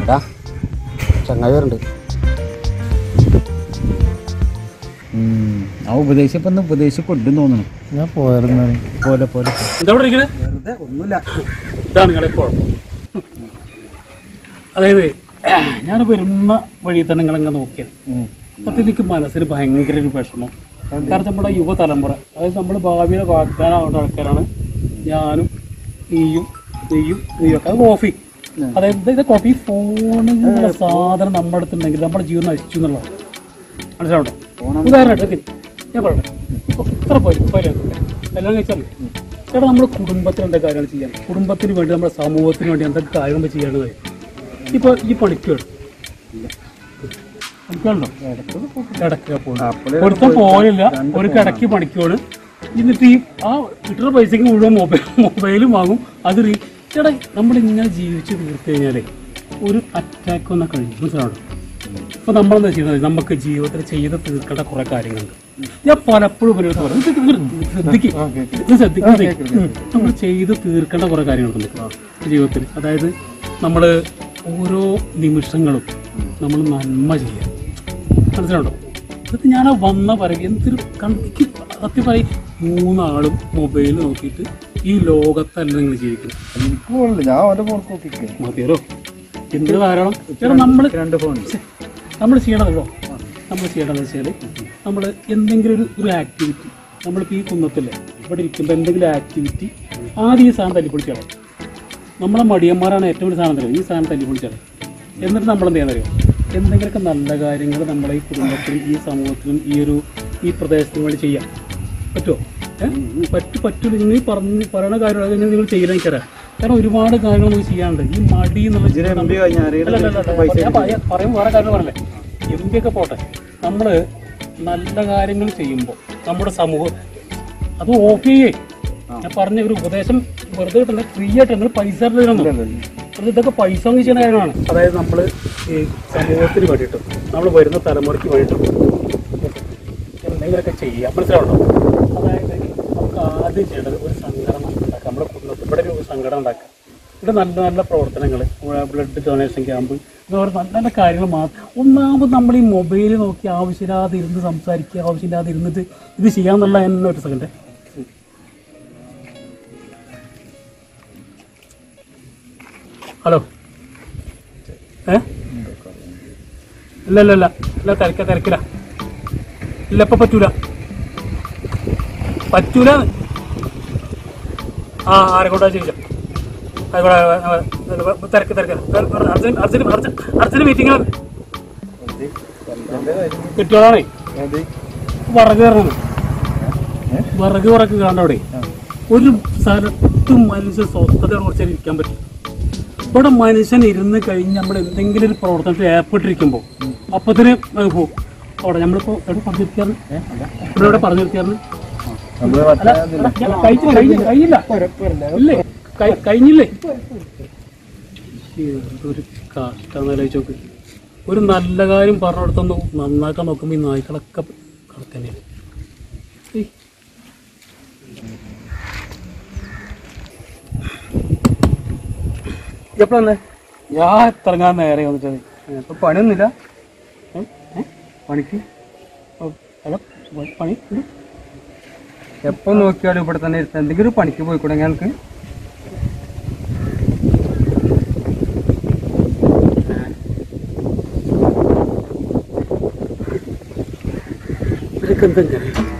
എടാ ചങ്ങായി വരുന്നുണ്ട് ആ ഉപദേശം ഇപ്പൊ ഉപദേശം കൊണ്ടും തോന്നണം ഞാൻ പോയിരുന്നു പോലെ പോലെ എന്താ ഇവിടെ ഇരിക്കണേ വെറുതെ ഒന്നുമില്ല ഇതാണ് നിങ്ങളെ കുഴപ്പം അതായത് ഞാൻ വരുന്ന വഴി തന്നെ നിങ്ങളെങ്ങനെ നോക്കിയത് സത്യം എനിക്ക് മനസ്സിന് ഭയങ്കര ഒരു വിഷമം കാരണം നമ്മുടെ യുവതലമുറ അതായത് നമ്മുടെ ഭാവിയിലെ വാഗ്ദാനമാവേണ്ട ആൾക്കാരാണ് ഞാനും നീയും നീയും നീയും ഒക്കെ അത് കോഫി അതായത് ഇത് കോഫി ഫോണിനുള്ള സാധനം നമ്മുടെ അടുത്തുണ്ടെങ്കിൽ നമ്മുടെ ജീവൻ നശിച്ചു എന്നുള്ളതാണ് മനസ്സിലാവണ്ടോ ഉദാഹരണമായിട്ട് ഞാൻ പറയട്ടെ എത്ര പോയി പോയി എല്ലാം കഴിച്ചാൽ ചേട്ടാ നമ്മുടെ കുടുംബത്തിന് എന്താ കാര്യങ്ങൾ ചെയ്യാൻ കുടുംബത്തിന് വേണ്ടി നമ്മുടെ സമൂഹത്തിന് വേണ്ടി എന്തൊക്കെ കാര്യങ്ങൾ ചെയ്യേണ്ടത് ഇപ്പോൾ ഈ പണിക്കാണ് പണിക്കാണല്ലോ ഇടയ്ക്ക് പോകുന്നു ഒരുത്തം പോലില്ല ഒരു കിടക്ക് പണിക്കുവാണ് എന്നിട്ട് ഈ ആ കിട്ടുന്ന പൈസക്ക് മുഴുവൻ മൊബൈൽ മൊബൈലും വാങ്ങും അത് റീ ചേട്ടാ നമ്മളിങ്ങനെ ജീവിച്ച് തീർത്ത് കഴിഞ്ഞാലേ ഒരു അറ്റാക്ക് വന്നാൽ കഴിയും മനസ്സിലാവണം അപ്പോൾ നമ്മളെന്താ ചെയ്യുന്നത് നമുക്ക് ജീവിതത്തിൽ ചെയ്ത് തീർക്കേണ്ട കുറേ കാര്യങ്ങളുണ്ട് ഞാൻ പലപ്പോഴും ഇവരോട് പറയും "ഇത് ഇത് ശ്രദ്ധിക്ക്. ഇത് ശ്രദ്ധിക്ക്. നമ്മൾ ചെയ്ത് തീർക്കേണ്ട കുറേ കാര്യങ്ങളുണ്ട് ജീവിതത്തിൽ അതായത് നമ്മൾ ഓരോ നിമിഷങ്ങളും നമ്മൾ നന്മ ചെയ്യുക മനസ്സിലുണ്ടോ എന്നിട്ട് ഞാൻ ആ വന്ന പറയും എന്തൊരു കണ്ടിക്ക് സത്യം പറയും മൂന്നാളും മൊബൈൽ നോക്കിയിട്ട് ഈ ലോകത്തല്ല നിങ്ങൾ ജീവിക്കുന്നത് എനിക്ക് പോകണില്ല ഞാൻ അവൻ്റെ ഫോൺ നോക്കിക്കേ മതിയല്ലോ എന്ത് ധാരാളം ചേട്ടാ നമ്മൾ രണ്ട് ഫോൺ നമ്മൾ ചെയ്യണതല്ലോ നമ്മൾ ചെയ്യണമെന്ന് വെച്ചാൽ നമ്മൾ എന്തെങ്കിലും ഒരു ഒരു ആക്ടിവിറ്റി നമ്മളിപ്പോൾ ഈ കുന്നത്തില്ലേ ഇവിടെ ഇരിക്കുമ്പോൾ എന്തെങ്കിലും ആക്ടിവിറ്റി ആദ്യം ഈ സാധനം തല്ലിപ്പൊളിച്ചാണ് നമ്മളെ മടിയന്മാരാണ് ഏറ്റവും വലിയ സാധനം തരുന്നത് ഈ സാധനം തല്ലിപ്പൊളിച്ചാണ് എന്നിട്ട് നമ്മൾ എന്ത് ചെയ്യാൻ അറിയോ എന്തെങ്കിലുമൊക്കെ നല്ല കാര്യങ്ങൾ നമ്മളെ ഈ കുടുംബത്തിനും ഈ സമൂഹത്തിനും ഈ ഒരു ഈ പ്രദേശത്തിനും വേണ്ടി ചെയ്യാം പറ്റുമോ ഏഹ് പറ്റു പറ്റൂല നിങ്ങൾ ഈ പറഞ്ഞ് പറയണ കാര്യങ്ങൾ നിങ്ങൾ ചെയ്യില്ല എനിക്കറിയാം കാരണം ഒരുപാട് കാര്യങ്ങൾ നമുക്ക് ചെയ്യാനുണ്ട് ഈ മടി എന്നുള്ള എം പി കഴിഞ്ഞാൽ അല്ല, അല്ല, അല്ല, അല്ല, ഞാൻ പറയാ- പറയും വേറെ കാര്യം പറയല്ലേ എന്തൊക്കെ പോട്ടെ നമ്മൾ നല്ല കാര്യങ്ങൾ ചെയ്യുമ്പോൾ നമ്മുടെ സമൂഹം അത് ഓഫ് ചെയ്യേ ഞാൻ പറഞ്ഞ ഒരു ഉപദേശം വെറുതെ കിട്ടുന്ന ഫ്രീ ആയിട്ട് നിങ്ങൾ പൈസ തരുന്നൊന്നും. അത് ഇതൊക്കെ പൈസ വാങ്ങി ചെയ്യുന്ന കാര്യമാണ് അതായത് നമ്മൾ ഈ സമൂഹത്തിന് വേണ്ടിയിട്ടും നമ്മൾ വരുന്ന തലമുറയ്ക്ക് വേണ്ടിയിട്ടും എന്തെങ്കിലുമൊക്കെ ചെയ്യാം മനസ്സിലാവണോ അതായത് നമുക്ക് ആദ്യം ചെയ്യേണ്ടത് ഒരു സംഘടന ഉണ്ടാക്കുക നമ്മുടെ കുടുംബത്തിൽ ഇവിടെ ഒരു സംഘടന ഉണ്ടാക്കുക ഇവിടെ നല്ല നല്ല പ്രവർത്തനങ്ങൾ ബ്ലഡ് ഡൊണേഷൻ ക്യാമ്പ് ഇതുപോലെ നല്ല നല്ല കാര്യങ്ങൾ മാത്രം ഒന്നാമത് നമ്മൾ ഈ മൊബൈൽ നോക്കി ആവശ്യമില്ലാതെ ഇരുന്ന് സംസാരിക്കുക ആവശ്യമില്ലാതെ ഇരുന്നിട്ട് ഇത് ചെയ്യാന്നുള്ള എന്നെ ഒരു സെക്കൻഡ് ഹലോ ഏ ഇല്ല ഇല്ല ഇല്ല ഇല്ല തിരക്ക തിരക്കില്ല ഇല്ല ഇപ്പൊ പറ്റൂല പറ്റൂല ആ ആരെ കൊണ്ടാ ചോദിച്ചാ ആയിക്കോട്ടെ തിരക്ക് തിരക്ക് urgent urgent urgent urgent meeting കിട്ടിയോളാണേ വിറക് കയറണം വിറക് വിറക്ക് കാണവിടെ ഒരു സ്ഥലത്തും മനുഷ്യ സ്വസ്ഥതയെ കുറിച്ച് ഇരിക്കാൻ പറ്റും ഇവിടെ മനുഷ്യൻ ഇരുന്ന് കഴിഞ്ഞ് നമ്മൾ എന്തെങ്കിലും ഒരു പ്രവർത്തനത്തിൽ ഏർപ്പെട്ടിരിക്കുമ്പോൾ അപ്പത്തിന് അത് പോകും അവിടെ നമ്മളിപ്പോ എവിടെ പറഞ്ഞു നിർത്തിയാറ് ഇവിടെ എവിടെ പറഞ്ഞു നിർത്തിയാറ് നമ്മള് അല്ല അല്ല, ഞാൻ കഴിച്ചില്ല കഴിഞ്ഞില്ല കഴിഞ്ഞില്ല ഇല്ലേ കഴി- കഴിഞ്ഞില്ലേ ഒരു കഷ്ടം ആലോചിച്ച് നോക്ക് ഒരു നല്ല കാര്യം പറഞ്ഞിടത്തൊന്ന് നന്നാക്കാൻ നോക്കുമ്പോൾ ഈ നായ്ക്കളൊക്കെ കണക്കന്നെയാണ് എപ്പോഴാ ഞാൻ ഇറങ്ങാൻ നേരെ വന്നിട്ട് ഇപ്പൊ പണിയൊന്നുമില്ല ഏ? ഏ? പണിക്ക് ഓ, അല്ല, പ- പണി ഉണ്ട്. എപ്പോ നോക്കിയാലും ഇവിടെ തന്നെ ഇരുത്താം എന്തെങ്കിലും ഒരു പണിക്ക് പോയിക്കൂടെ ഞങ്ങൾക്ക് ഇവരൊക്കെ എന്താ ഇങ്ങനെ?